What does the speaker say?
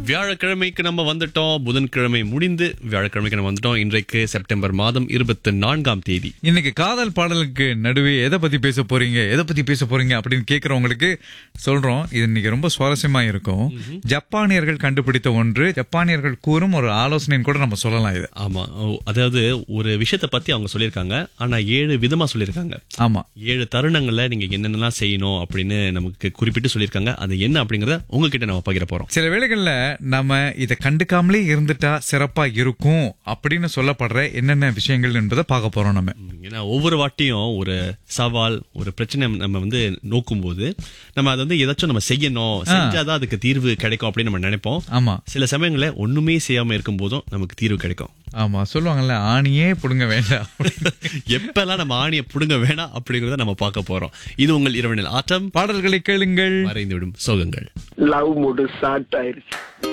வியாழக்கிழமைக்கு நம்ம வந்துட்டோம் புதன்கிழமை முடிந்து வியாழக்கிழமைக்கு நம்ம வந்துட்டோம் இன்றைக்கு செப்டம்பர் மாதம் இருபத்தி நான்காம் தேதி இன்னைக்கு காதல் பாடலுக்கு நடுவே எதை பத்தி பேச போறீங்க எதை பத்தி பேச போறீங்க அப்படின்னு கேக்குறவங்களுக்கு சொல்றோம் இது இன்னைக்கு ரொம்ப சுவாரஸ்யமா இருக்கும் ஜப்பானியர்கள் கண்டுபிடித்த ஒன்று ஜப்பானியர்கள் கூறும் ஒரு ஆலோசனைன்னு கூட நம்ம சொல்லலாம் இது ஆமா ஓ, அதாவது ஒரு விஷயத்தை பத்தி அவங்க சொல்லியிருக்காங்க ஆனா ஏழு விதமா சொல்லியிருக்காங்க ஆமா ஏழு தருணங்கள்ல நீங்க என்னென்னலாம் செய்யணும் அப்படின்னு நமக்கு குறிப்பிட்டு சொல்லியிருக்காங்க அது என்ன அப்படிங்கறத உங்ககிட்ட நம்ம பகிர போறோம் சில வேளைகள்ல நம்ம இதை கண்டுக்காமலே இருந்துட்டா சிறப்பா இருக்கும் அப்படின்னு சொல்லப்படுற என்னென்ன விஷயங்கள் என்பதை பார்க்க போறோம் நம்ம ஏன்னா ஒவ்வொரு வாட்டியும் ஒரு சவால் ஒரு பிரச்சனை நம்ம வந்து நோக்கும் போது நம்ம அதை வந்து ஏதாச்சும் நம்ம செய்யணும் செஞ்சாதான் அதுக்கு தீர்வு கிடைக்கும் அப்படின்னு நம்ம நினைப்போம் ஆமா சில சமயங்கள்ல ஒண்ணுமே செய்யாம இருக்கும் போதும் நமக்கு தீர்வு கிடைக்கும் ஆமா சொல்லுவாங்கல்ல ஆணியே புடுங்க வேண்டாம் எப்பெல்லாம் நம்ம ஆணியை புடுங்க வேணாம் அப்படிங்கறத நம்ம பார்க்க போறோம் இது உங்கள் இரவனில் ஆட்டம் பாடல்களை கேளுங்கள் மறைந்துவிடும் சோகங்கள் லவ் மூடு ஸ்டார்ட் ஆயிருச்சு